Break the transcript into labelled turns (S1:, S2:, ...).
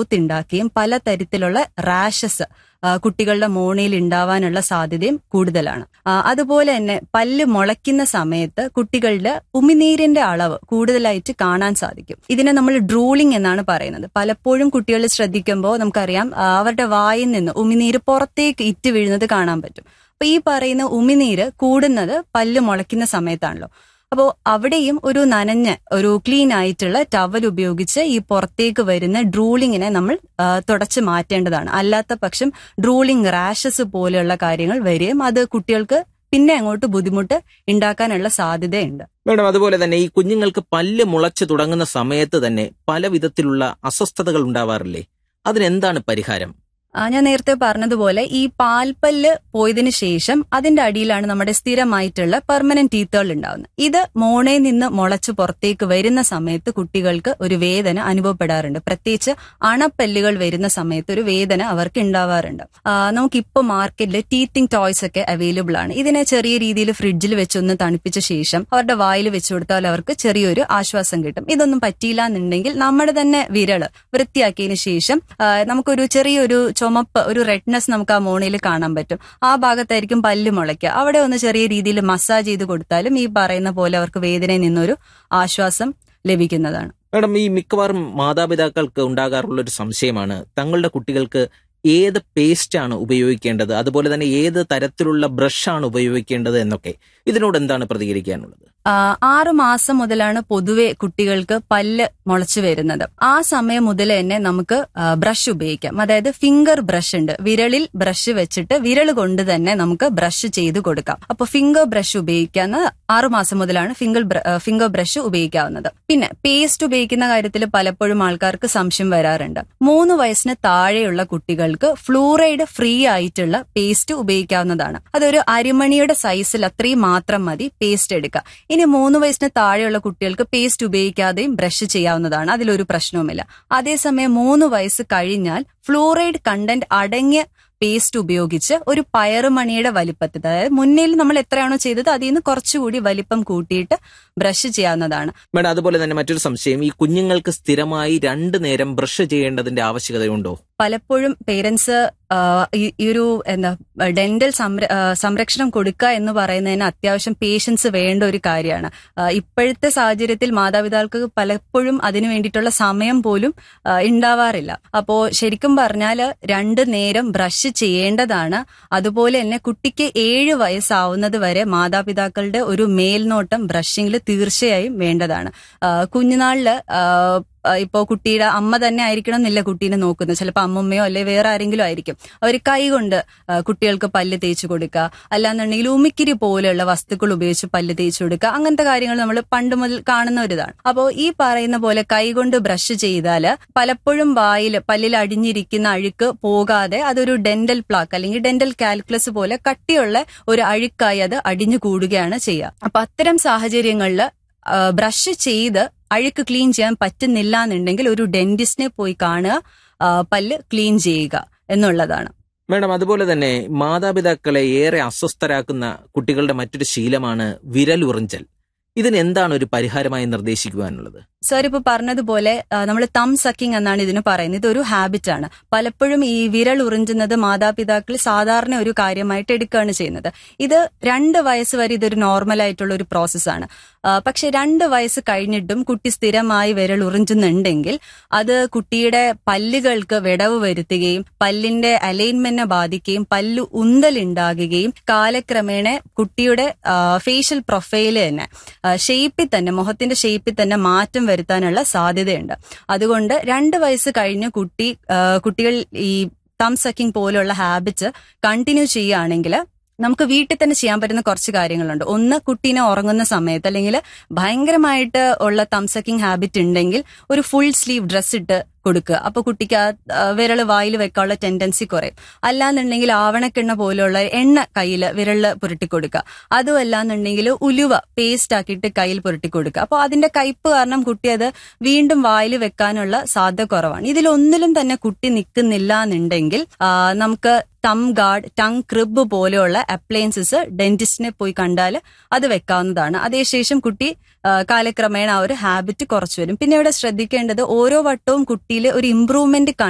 S1: growth ഉണ്ടാക്കുകയും പലതരത്തിലുള്ള rashes കുട്ടികളുടെ മോണയിൽ ഉണ്ടാവാനുള്ള സാധ്യതയും കൂടുതലാണ് ആ, അതുപോലെ തന്നെ പല്ല് മുളയ്ക്കുന്ന സമയത്ത് കുട്ടികളുടെ ഉമിനീരിന്റെ അളവ് കൂടുതലായിട്ട് കാണാൻ സാധിക്കും ഇതിനെ നമ്മൾ ഡ്രൂളിംഗ് എന്നാണ് പറയുന്നത് പലപ്പോഴും കുട്ടികൾ ശ്രദ്ധിക്കുമ്പോൾ നമുക്കറിയാം ആ, അവരുടെ വായിൽ നിന്ന് ഉമിനീര് പുറത്തേക്ക് ഇറ്റ് വീഴുന്നത് കാണാൻ പറ്റും അപ്പൊ ഈ പറയുന്ന ഉമിനീര് കൂടുന്നത് പല്ല് മുളയ്ക്കുന്ന സമയത്താണല്ലോ അപ്പോൾ അവിടെയും ഒരു നനഞ്ഞ ഒരു ക്ലീൻ ആയിട്ടുള്ള ടവൽ ഉപയോഗിച്ച് ഈ പുറത്തേക്ക് വരുന്ന ഡ്രൂളിങ്ങിനെ നമ്മൾ ആ, തുടച്ച് മാറ്റേണ്ടതാണ് അല്ലാത്ത പക്ഷം ഡ്രൂളിംഗ് റാഷസ് പോലെയുള്ള കാര്യങ്ങൾ വരികയും അത് കുട്ടികൾക്ക് പിന്നെ അങ്ങോട്ട് ബുദ്ധിമുട്ട് ഉണ്ടാക്കാനുള്ള സാധ്യതയുണ്ട്
S2: മേഡം അതുപോലെ തന്നെ ഈ കുഞ്ഞുങ്ങൾക്ക് പല്ല് മുളച്ചു തുടങ്ങുന്ന സമയത്ത് തന്നെ പല വിധത്തിലുള്ള അസ്വസ്ഥതകൾ ഉണ്ടാവാറില്ലേ അതിനെന്താണ് പരിഹാരം
S1: ആ, ഞാൻ നേരത്തെ പറഞ്ഞതുപോലെ ഈ പാൽപ്പല്ല് പോയതിനു ശേഷം അതിന്റെ അടിയിലാണ് നമ്മുടെ സ്ഥിരമായിട്ടുള്ള പെർമനന്റ് ടീത്തുകൾ ഉണ്ടാവുന്നത് ഇത് മോണയിൽ നിന്ന് മുളച്ച് പുറത്തേക്ക് വരുന്ന സമയത്ത് കുട്ടികൾക്ക് ഒരു വേദന അനുഭവപ്പെടാറുണ്ട് പ്രത്യേകിച്ച് അണപ്പല്ലുകൾ വരുന്ന സമയത്ത് ഒരു വേദന അവർക്ക് ഉണ്ടാവാറുണ്ട് ആ, നമുക്കിപ്പോൾ മാർക്കറ്റിൽ ടീത്തിങ് ടോയ്സ് ഒക്കെ അവൈലബിൾ ആണ് ഇതിനെ ചെറിയ രീതിയിൽ ഫ്രിഡ്ജിൽ വെച്ചൊന്ന് തണുപ്പിച്ച ശേഷം അവരുടെ വായിൽ വെച്ചു കൊടുത്താൽ അവർക്ക് ചെറിയൊരു ആശ്വാസം കിട്ടും ഇതൊന്നും പറ്റിയില്ല എന്നുണ്ടെങ്കിൽ നമ്മുടെ തന്നെ വിരള് വൃത്തിയാക്കിയതിനു ശേഷം ആ, നമുക്കൊരു ചെറിയൊരു ചുമപ്പ് ഒരു റെഡ്നെസ് നമുക്ക് ആ മോണയിൽ കാണാൻ പറ്റും ആ ഭാഗത്തായിരിക്കും പല്ല് മുളയ്ക്കുക അവിടെ ഒന്ന് ചെറിയ രീതിയിൽ മസാജ് ചെയ്ത് കൊടുത്താലും ഈ പറയുന്ന പോലെ അവർക്ക് വേദനയിൽ നിന്നൊരു ആശ്വാസം ലഭിക്കുന്നതാണ്
S2: മേഡം ഈ മിക്കവാറും മാതാപിതാക്കൾക്ക് ഉണ്ടാകാറുള്ള ഒരു സംശയമാണ് തങ്ങളുടെ കുട്ടികൾക്ക് ഏത് പേസ്റ്റ് ആണ് ഉപയോഗിക്കേണ്ടത് അതുപോലെ തന്നെ ഏത് തരത്തിലുള്ള ബ്രഷാണ് ഉപയോഗിക്കേണ്ടത് എന്നൊക്കെ ഇതിനോട് എന്താണ് പ്രതികരിക്കാനുള്ളത്
S1: ആ, ആറ് മാസം മുതലാണ് പൊതുവെ കുട്ടികൾക്ക് പല്ല് മുളച്ചു വരുന്നത് ആ സമയം മുതൽ തന്നെ നമുക്ക് ബ്രഷ് ഉപയോഗിക്കാം അതായത് ഫിംഗർ ബ്രഷ് ഉണ്ട് വിരളിൽ ബ്രഷ് വെച്ചിട്ട് വിരൽ കൊണ്ട് തന്നെ നമുക്ക് ബ്രഷ് ചെയ്ത് കൊടുക്കാം അപ്പൊ ഫിംഗർ ബ്രഷ് ഉപയോഗിക്കാവുന്ന ആറു മാസം മുതലാണ് ഫിംഗർ ഫിംഗർ ബ്രഷ് ഉപയോഗിക്കാവുന്നത് പിന്നെ പേസ്റ്റ് ഉപയോഗിക്കുന്ന കാര്യത്തിൽ പലപ്പോഴും ആൾക്കാർക്ക് സംശയം വരാറുണ്ട് മൂന്ന് വയസ്സിന് താഴെയുള്ള കുട്ടികൾക്ക് ഫ്ലൂറൈഡ് ഫ്രീ ആയിട്ടുള്ള പേസ്റ്റ് ഉപയോഗിക്കാവുന്നതാണ് അതൊരു അരിമണിയുടെ സൈസിൽ അത്രയും മാത്രം മതി പേസ്റ്റ് എടുക്കുക ഇനി മൂന്ന് വയസ്സിന് താഴെയുള്ള കുട്ടികൾക്ക് പേസ്റ്റ് ഉപയോഗിക്കാതെയും ബ്രഷ് ചെയ്യാവുന്നതാണ് അതിലൊരു പ്രശ്നവുമില്ല അതേസമയം മൂന്ന് വയസ്സ് കഴിഞ്ഞാൽ ഫ്ലൂറൈഡ് കണ്ടന്റ് അടങ്ങിയ പേസ്റ്റ് ഉപയോഗിച്ച് ഒരു പയറുമണിയുടെ വലിപ്പത്തിൽ അതായത് മുന്നിൽ നമ്മൾ എത്രയാണോ ചെയ്തത് അതിൽ നിന്ന് കുറച്ചുകൂടി വലിപ്പം കൂട്ടിയിട്ട് ബ്രഷ് ചെയ്യാവുന്നതാണ്
S2: മേഡം അതുപോലെ തന്നെ മറ്റൊരു സംശയം ഈ കുഞ്ഞുങ്ങൾക്ക് സ്ഥിരമായി രണ്ടു നേരം ബ്രഷ് ചെയ്യേണ്ടതിന്റെ ആവശ്യകതയുണ്ടോ
S1: പലപ്പോഴും പേരൻസ് ഈ ഒരു എന്താ ഡെന്റൽ സംര ആ, സംരക്ഷണം കൊടുക്കുക എന്ന് പറയുന്നതിന് അത്യാവശ്യം പേഷ്യൻസ് വേണ്ട ഒരു കാര്യമാണ് ആ, ഇപ്പോഴത്തെ സാഹചര്യത്തിൽ മാതാപിതാക്കൾക്ക് പലപ്പോഴും അതിനു വേണ്ടിയിട്ടുള്ള സമയം പോലും ആ, ഉണ്ടാവാറില്ല അപ്പോ ശരിക്കും പറഞ്ഞാൽ രണ്ട് നേരം ബ്രഷ് ചെയ്യേണ്ടതാണ് അതുപോലെ തന്നെ കുട്ടിക്ക് ഏഴ് വയസ്സാവുന്നത് വരെ മാതാപിതാക്കളുടെ ഒരു മേൽനോട്ടം ബ്രഷിങ്ങിൽ തീർച്ചയായും വേണ്ടതാണ് ആ, കുഞ്ഞുനാളില് ആ, ആ, ഇപ്പോ കുട്ടിയുടെ അമ്മ തന്നെ ആയിരിക്കണം എന്നില്ല കുട്ടീനെ നോക്കുന്നത് ചിലപ്പോൾ അമ്മമ്മയോ അല്ലെ വേറെ ആരെങ്കിലും ആയിരിക്കും അവർ കൈ കൊണ്ട് ആ, കുട്ടികൾക്ക് പല്ല് തേച്ച് കൊടുക്കുക അല്ലാന്നുണ്ടെങ്കിൽ ഉമിക്കിരി പോലെയുള്ള വസ്തുക്കൾ ഉപയോഗിച്ച് പല്ല് തേച്ച് കൊടുക്കുക അങ്ങനത്തെ കാര്യങ്ങൾ നമ്മൾ പണ്ട് മുതൽ കാണുന്ന ഒരു ഇതാണ് അപ്പോൾ ഈ പറയുന്ന പോലെ കൈ കൊണ്ട് ബ്രഷ് ചെയ്താൽ പലപ്പോഴും വായിൽ പല്ലിൽ അടിഞ്ഞിരിക്കുന്ന അഴുക്ക് പോകാതെ അതൊരു ഡെന്റൽ പ്ലാക്ക് അല്ലെങ്കിൽ ഡെന്റൽ കാൽക്കുലസ് പോലെ കട്ടിയുള്ള ഒരു അഴുക്കായി അത് അടിഞ്ഞു കൂടുകയാണ് ചെയ്യുക അപ്പൊ അത്തരം സാഹചര്യങ്ങളിൽ ബ്രഷ് ചെയ്ത് അഴുക്ക് ക്ലീൻ ചെയ്യാൻ പറ്റുന്നില്ല എന്നുണ്ടെങ്കിൽ ഒരു ഡെന്റിസ്റ്റിനെ പോയി കാണുക ആ, പല്ല് ക്ലീൻ ചെയ്യുക എന്നുള്ളതാണ്
S2: മേഡം അതുപോലെ തന്നെ മാതാപിതാക്കളെ ഏറെ അസ്വസ്ഥരാക്കുന്ന കുട്ടികളുടെ മറ്റൊരു ശീലമാണ് വിരലുറിഞ്ചൽ ഇതിന് എന്താണ് ഒരു പരിഹാരമായി നിർദ്ദേശിക്കുവാനുള്ളത്
S1: സാർ ഇപ്പൊ പറഞ്ഞതുപോലെ നമ്മൾ തം സക്കിംഗ് എന്നാണ് ഇതിന് പറയുന്നത് ഇതൊരു ഹാബിറ്റ് ആണ് പലപ്പോഴും ഈ വിരൽ ഉറിഞ്ചുന്നത് മാതാപിതാക്കൾ സാധാരണ ഒരു കാര്യമായിട്ട് എടുക്കുകയാണ് ചെയ്യുന്നത് ഇത് രണ്ട് വയസ്സ് വരെ ഇതൊരു നോർമൽ ആയിട്ടുള്ള ഒരു പ്രോസസ്സാണ് പക്ഷെ രണ്ട് വയസ്സ് കഴിഞ്ഞിട്ടും കുട്ടി സ്ഥിരമായി വിരൽ ഉറിഞ്ചുന്നുണ്ടെങ്കിൽ അത് കുട്ടിയുടെ പല്ലുകൾക്ക് വിടവ് വരുത്തുകയും പല്ലിന്റെ അലൈൻമെന്റിനെ ബാധിക്കുകയും പല്ലു ഉന്തലുണ്ടാകുകയും കാലക്രമേണ കുട്ടിയുടെ ഫേഷ്യൽ പ്രൊഫൈല് തന്നെ ഷേപ്പിൽ തന്നെ മുഖത്തിന്റെ ഷേപ്പിൽ തന്നെ മാറ്റം വരുത്താനുള്ള സാധ്യതയുണ്ട് അതുകൊണ്ട് രണ്ട് വയസ്സ് കഴിഞ്ഞ് കുട്ടി ആ, കുട്ടികൾ ഈ തം സക്കിംഗ് പോലുള്ള ഹാബിറ്റ്സ് കണ്ടിന്യൂ ചെയ്യുകയാണെങ്കിൽ നമുക്ക് വീട്ടിൽ തന്നെ ചെയ്യാൻ പറ്റുന്ന കുറച്ച് കാര്യങ്ങളുണ്ട് ഒന്ന് കുട്ടീനെ ഉറങ്ങുന്ന സമയത്ത് അല്ലെങ്കിൽ ഭയങ്കരമായിട്ട് ഉള്ള തം സക്കിംഗ് ഹാബിറ്റ് ഉണ്ടെങ്കിൽ ഒരു ഫുൾ സ്ലീവ് ഡ്രസ് ഇട്ട് കൊടുക്കുക അപ്പൊ കുട്ടിക്ക് ആ ആ, വിരല് വായിൽ വെക്കാനുള്ള ടെൻഡൻസി കുറയും അല്ലാന്നുണ്ടെങ്കിൽ ആവണക്കെണ്ണ പോലുള്ള എണ്ണ കയ്യിൽ വിരലിൽ പുരട്ടി കൊടുക്കുക അതും അല്ലാന്നുണ്ടെങ്കിൽ ഉലുവ പേസ്റ്റ് ആക്കിയിട്ട് കയ്യിൽ പുരട്ടി കൊടുക്കുക അപ്പോൾ അതിന്റെ കയ്പ് കാരണം കുട്ടി അത് വീണ്ടും വായിൽ വെക്കാനുള്ള സാധ്യത കുറവാണ് ഇതിലൊന്നിലും തന്നെ കുട്ടി നിൽക്കുന്നില്ല എന്നുണ്ടെങ്കിൽ ആ, നമുക്ക് tongue guard tongue crib appliances അപ്ലയൻസസ് ഡെന്റിസ്റ്റിനെ പോയി കണ്ടാൽ അത് വെക്കാവുന്നതാണ് അതേശേഷം കുട്ടി ആ, കാലക്രമേണ ആ ഒരു ഹാബിറ്റ് കുറച്ചു വരും പിന്നെ ഇവിടെ ശ്രദ്ധിക്കേണ്ടത് ഓരോ വട്ടവും കുട്ടിയിൽ ഒരു ഇമ്പ്രൂവ്മെന്റ്